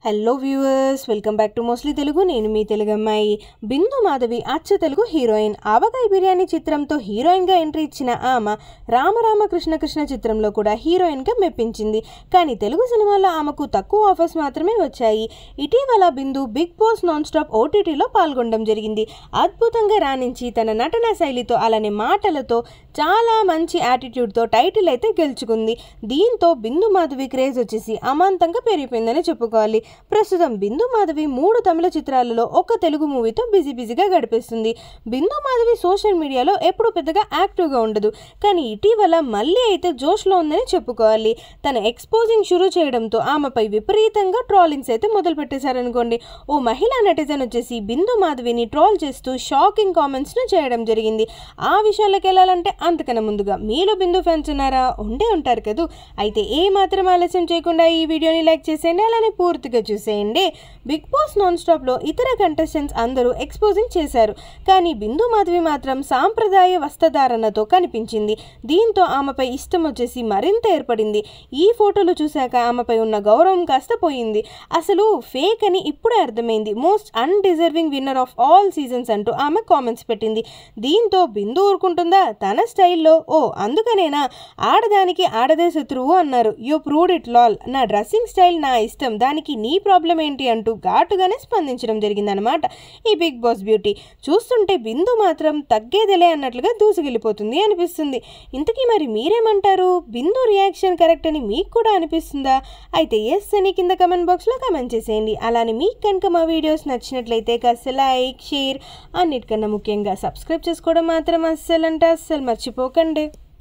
hello viewers welcome back to mostly Telugu నేను మీ తెలుగు అమ్మాయి బిందు మాధవి అచ్చ తెలుగు హీరోయిన్ ఆవకాయ బిర్యానీ చిత్రంతో హీరోయిన్గా ఎంట్రీ ఇచ్చిన ఆమె రామరామ కృష్ణ కృష్ణ చిత్రంలో కూడా హీరోయిన్గా మెప్పించింది కానీ తెలుగు సినిమాల్లో ఆమెకు తక్కువ ఆఫర్స్ మాత్రమే వచ్చాయి ఇటీవల Bindu Bigg Boss non stop ఓటీటీలో పాల్గొనడం జరిగింది అద్భుతంగా రాణించి తన నటన శైలితో అలానే మాటలతో చాలా మంచి యాటిట్యూడ్తో టైటిల్ అయితే గెలుచుకుంది దీంతో బిందు మాధవి క్రేజ్ వచ్చేసి అమాంతంగా పెరిగిపోయిందని చెప్పుకోవాలి ప్రస్తుతం బిందు మాధవి మూడు తమిళ చిత్రాలలో ఒక తెలుగు మూవీతో బిజీ బిజీగా గడిపేస్తుంది బిందు మాధవి సోషల్ మీడియాలో ఎప్పుడు పెద్దగా యాక్టివ్గా ఉండదు కానీ ఇటీవల మళ్ళీ అయితే జోష్లో ఉందని చెప్పుకోవాలి తన ఎక్స్పోజింగ్ షురూ చేయడంతో ఆమెపై విపరీతంగా ట్రోలింగ్స్ అయితే మొదలు పెట్టేశారనుకోండి ఓ మహిళా నెటిజన్ వచ్చేసి బిందు మాధవిని ట్రోల్ చేస్తూ షాకింగ్ కామెంట్స్ను చేయడం జరిగింది ఆ విషయాల్లోకి వెళ్ళాలంటే అంతకన్నా ముందుగా మీలో బిందు ఫ్యాన్స్ ఉన్నారా ఉండే ఉంటారు కదూ అయితే ఏ మాత్రం ఆలస్యం చేయకుండా ఈ వీడియోని లైక్ చేసేయండి అలానే పూర్తిగా చూసేయండి బిగ్ బాస్ నాన్ స్టాప్లో ఇతర కంటెస్టెంట్స్ అందరూ ఎక్స్పోజింగ్ చేశారు కానీ బిందు మాధవి మాత్రం సాంప్రదాయ వస్త్రధారణతో కనిపించింది దీంతో ఆమెపై ఇష్టం వచ్చేసి మరింత ఏర్పడింది ఈ ఫోటోలు చూశాక ఆమెపై ఉన్న గౌరవం కాస్త పోయింది అసలు ఫేక్ అని ఇప్పుడే అర్థమైంది most undeserving winner of all seasons అంటూ ఆమె కామెంట్స్ పెట్టింది దీంతో బిందు ఊరుకుంటుందా తన స్టైల్లో ఓ అందుకనేనా ఆడదానికి ఆడదే శత్రువు అన్నారు యూ ప్రూడ్ ఇట్ లాల్ నా డ్రెస్సింగ్ స్టైల్ నా ఇష్టం దానికి నీ ప్రాబ్లం ఏంటి అంటూ ఘాటుగానే స్పందించడం జరిగిందనమాట ఈ బిగ్ బాస్ బ్యూటీ చూస్తుంటే బిందు మాత్రం తగ్గేదిలే అన్నట్లుగా దూసుకెళ్ళిపోతుంది అనిపిస్తుంది ఇంతకీ మరి మీరేమంటారు బిందు రియాక్షన్ కరెక్ట్ అని మీకు కూడా అనిపిస్తుందా అయితే ఎస్ అని కింద కమెంట్ బాక్స్లో కమెంట్ చేసేయండి అలానే మీకు కనుక మా వీడియోస్ నచ్చినట్లయితే కాస్త లైక్ షేర్ అన్నిటికన్నా ముఖ్యంగా సబ్స్క్రైబ్ చేసుకోవడం మాత్రం అస్సలు అంటే అస్సలు మర్చిపోకండి